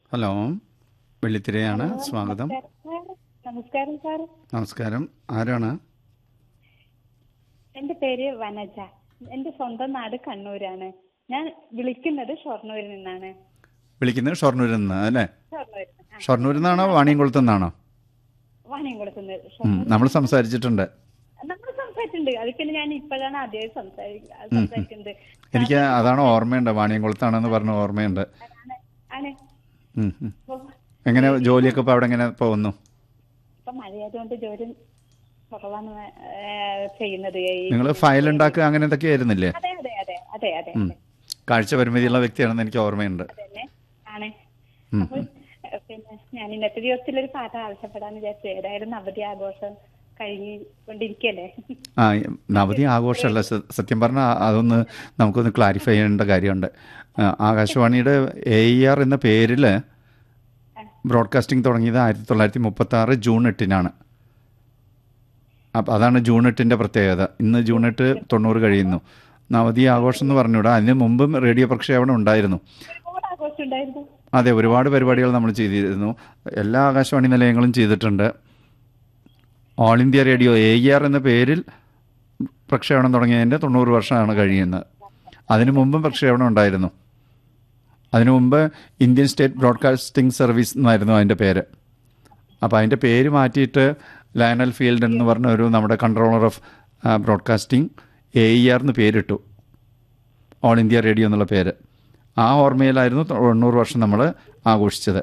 Hello വെള്ളിത്തിരയാണ് സ്വാഗതം നമസ്കാരം sir നമസ്കാരം ആരാണ് എന്റെ പേര് വനജ എന്റെ സ്വന്തം നാട് കണ്ണൂരാണ് ഞാൻ വിളിക്കുന്നത് ഷൊർണൂരിൽ നിന്നാണ് വിളിക്കുന്നത് ഷൊർണൂരിൽ നിന്ന് അല്ലേ ഷൊർണൂരിൽ ആ, ഷൊർണൂരിൽ നിന്നാണോ വാണിയംകുളത്തു നിന്നാണോ വാണിയംകുളത്തുനിന്ന് നമ്മൾ സംസാരിച്ചിട്ടുണ്ട് നമ്മൾ സംസാരിച്ചിട്ടുണ്ട് അത് പിന്നെ ഞാൻ ഇപ്പോഴാണ് ആദ്യമായി സംസാരിക്കുന്നത് സംസാരിക്കുന്നത് എനിക്ക് അതാണ് ഓർമ്മയുണ്ട് വാണിയംകുളത്താണെന്ന് പറഞ്ഞ ഓർമ്മയുണ്ട് ആണ് ആണ് ഉം, ഉം. ഇപ്പൊ എങ്ങനെ ജോലിയൊക്കെ ഇപ്പോൾ അവിടെ എങ്ങനെ പോകുന്നു ഇപ്പൊ മഴയായതുകൊണ്ട് ജോലി കുറവാണ് ഏ, ചെയ്യുന്നത് ഈ- നിങ്ങൾ ഫയൽ ഉണ്ടാക്കുക അങ്ങനെ എന്തൊക്കെ ആയിരുന്നില്ലേ അതെ അതെ അതെ അതെ അതെ ഉം. കാഴ്ച പരിമിതിയുള്ള വ്യക്തിയാണെന്ന് എനിക്ക് ഓർമ്മയുണ്ട് അതന്നെ ആണ് ഉം, അപ്പൊ ഏഹ്, പിന്നെ ഞാൻ ഇന്നത്തെ ദിവസത്തിലൊരു പാട്ട് ആവശ്യപ്പെടാന്ന് വിചാരിച്ചു ഏതായാലും നവതി ആഘോഷം കഴിഞ്ഞുകൊണ്ടിരിക്കല്ലേ ആ നവതി ആഘോഷമല്ല സ- സത്യം പറഞ്ഞാൽ അതൊന്ന് നമുക്കൊന്ന് ക്ലാരിഫൈ ചെയ്യേണ്ട കാര്യമുണ്ട് ആ, ആകാശവാണിയുടെ എ ഇ ആർ എന്ന പേരിൽ ബ്രോഡ്കാസ്റ്റിംഗ് തുടങ്ങിയത് ആയിരത്തി തൊള്ളായിരത്തി മുപ്പത്തി ആറ് ജൂൺ എട്ടിനാണ് അപ്പം അതാണ് ജൂൺ എട്ടിൻ്റെ പ്രത്യേകത ഇന്ന് ജൂൺ എട്ട് തൊണ്ണൂറ് കഴിയുന്നു നവതി ആഘോഷം എന്ന് പറഞ്ഞുകൂടാ അതിന് മുമ്പും റേഡിയോ പ്രക്ഷേപണം ഉണ്ടായിരുന്നു ഒരുപാട് ആഘോഷം ഉണ്ടായിരുന്നു അതെ ഒരുപാട് പരിപാടികൾ നമ്മൾ ചെയ്തിരുന്നു എല്ലാ ആകാശവാണി നിലയങ്ങളും ചെയ്തിട്ടുണ്ട് all India radio A R എന്ന പേരിൽ പ്രക്ഷേപണം തുടങ്ങിയതിൻ്റെ തൊണ്ണൂറ് വർഷമാണ് കഴിയുന്നത് അതിനു മുമ്പും പ്രക്ഷേപണം ഉണ്ടായിരുന്നു അതിനു മുമ്പ് ഇന്ത്യൻ സ്റ്റേറ്റ് ബ്രോഡ്കാസ്റ്റിംഗ് സർവീസ് എന്നായിരുന്നു അതിൻ്റെ പേര് അപ്പോൾ അതിൻ്റെ പേര് മാറ്റിയിട്ട് ലയണൽ ഫീൽഡ് എന്ന് പറഞ്ഞ ഒരു നമ്മുടെ controller of broadcasting A I R എന്ന് പേരിട്ടു ഓൾ ഇന്ത്യ റേഡിയോ എന്നുള്ള പേര് ആ ഓർമ്മയിലായിരുന്നു തൊണ്ണൂറ് വർഷം നമ്മൾ ആഘോഷിച്ചത്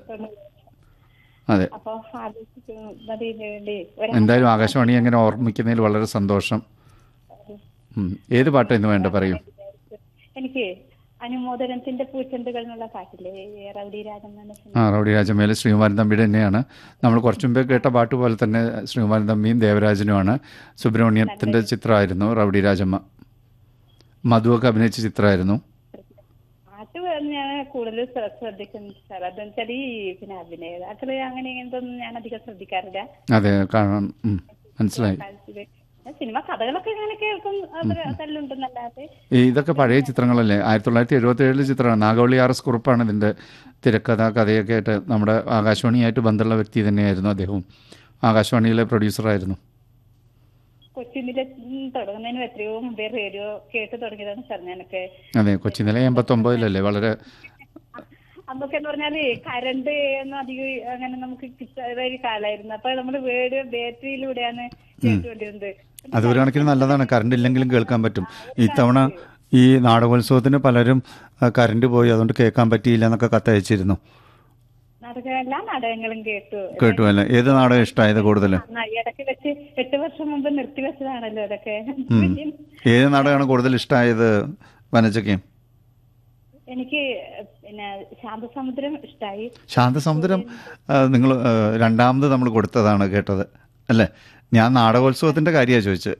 അതെ അപ്പൊ ആഘോഷിക്കുന്നതിന് വേണ്ടി ഒരു എന്തായാലും ആകാശവാണി അങ്ങനെ ഓർമ്മിക്കുന്നതിൽ വളരെ സന്തോഷം ഉം. ഏത് പാട്ടാണ് ഇന്ന് വേണ്ട പറയൂ എനിക്ക് അനുമോദനത്തിന്റെ പൂച്ചെണ്ടുകൾ എന്നുള്ള പാട്ടില്ലേ ഈ റൗഡി രാജൻ എന്ന സിനിമ. ആ റൗഡി രാജമേലെ ശ്രീകുമാരൻ തമ്പിയുടെ തന്നെയാണ് നമ്മൾ കുറച്ചു മുമ്പേ കേട്ട പാട്ട് പോലെ തന്നെ ശ്രീകുമാരൻ തമ്പിയും ദേവരാജനുമാണ് സുബ്രഹ്മണ്യത്തിൻ്റെ ചിത്രമായിരുന്നു റൗഡി രാജമ്മ മധുവൊക്കെ അഭിനയിച്ച ചിത്രമായിരുന്നു പാട്ട് ഞാൻ കൂടുതൽ ശ്ര- ശ്രദ്ധിക്കുന്നത് സാർ അതെന്ന് വെച്ചാൽ ഈ പിന്നെ അഭിനേതാക്കള് അങ്ങനെ ഇങ്ങനത്തൊന്നും ഞാൻ അധികം ശ്രദ്ധിക്കാറില്ല അതെ കാണാൻ ഉം. മനസ്സിലായി കാഴ്ചയില്. ഞാൻ സിനിമ കഥകളൊക്കെ ഇങ്ങനെ കേൾക്കും അത് തല്ലുണ്ടെന്നല്ലാതെ ഈ ഇതൊക്കെ പഴയ ചിത്രങ്ങളല്ലേ ആയിരത്തി തൊള്ളായിരത്തി എഴുപത്തി ഏഴിലെ ചിത്രമാണ് നാഗവള്ളി ആർ എസ് കുറുപ്പാണ് ഇതിൻ്റെ തിരക്കഥ കഥയൊക്കെ ആയിട്ട് നമ്മുടെ ആകാശവാണിയായിട്ട് ബന്ധമുള്ള വ്യക്തി തന്നെയായിരുന്നു അദ്ദേഹവും ആകാശവാണിയിലെ പ്രൊഡ്യൂസറായിരുന്നു കൊച്ചിന്നിലെ തുടങ്ങുന്നതിന് എത്രയോ മുമ്പേ റേഡിയോ കേട്ട് തുടങ്ങിയതാണ് സാർ ഞാനൊക്കെ അതെ കൊച്ചി നില എൺപത്തൊമ്പതിലല്ലേ വളരെ അന്നൊക്കെ എന്ന് പറഞ്ഞാല് കറണ്ട് ഒന്നും അധികം അങ്ങനെ നമുക്ക് കിട്ടാത്ത ഒരു കാലായിരുന്നു അപ്പൊ നമ്മള് റേഡിയോ ബാറ്ററിയിലൂടെയാണ് കേട്ടുകൊണ്ടിരുന്നത് അത് ഒരു കണക്കിന് നല്ലതാണ് കറണ്ട് ഇല്ലെങ്കിലും കേൾക്കാൻ പറ്റും ഇത്തവണ ഈ നാടകോത്സവത്തിന് പലരും ആ, കറണ്ട് പോയി അതുകൊണ്ട് കേൾക്കാൻ പറ്റിയില്ല എന്നൊക്കെ കത്തയച്ചിരുന്നു നാടക എല്ലാ നാടകങ്ങളും കേട്ടു കേട്ടു അല്ലേ ഏത് നാടകം ഇഷ്ടമായത് കൂടുതൽ ആ, ഈ ഇടയ്ക്ക് വെച്ച് എട്ട് വർഷം മുമ്പ് നിർത്തിവെച്ചതാണല്ലോ അതൊക്കെ ഏത് നാടകമാണ് കൂടുതൽ ഇഷ്ടമായത് വനജയ്ക്ക് എനിക്ക് പിന്നെ ശാന്തസമുദ്രം ഇഷ്ടായി ശാന്തസമുദ്രം നിങ്ങൾ രണ്ടാമത് നമ്മൾ കൊടുത്തതാണ് കേട്ടത് അല്ലേ ഞാൻ നാടകോത്സവത്തിൻ്റെ കാര്യമാണ് ചോദിച്ചത്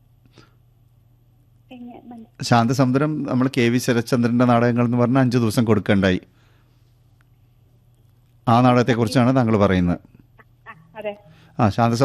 പിന്നെ മന- ശാന്തസമുദ്രം നമ്മൾ കെ വി ശരത്ചന്ദ്രൻ്റെ നാടകങ്ങൾ എന്ന് പറഞ്ഞാൽ അഞ്ച് ദിവസം കൊടുക്കേണ്ടായി ആ നാടകത്തെക്കുറിച്ചാണ് താങ്കൾ പറയുന്നത് ആ, അതെ ആ ശാന്തസമുദ്രം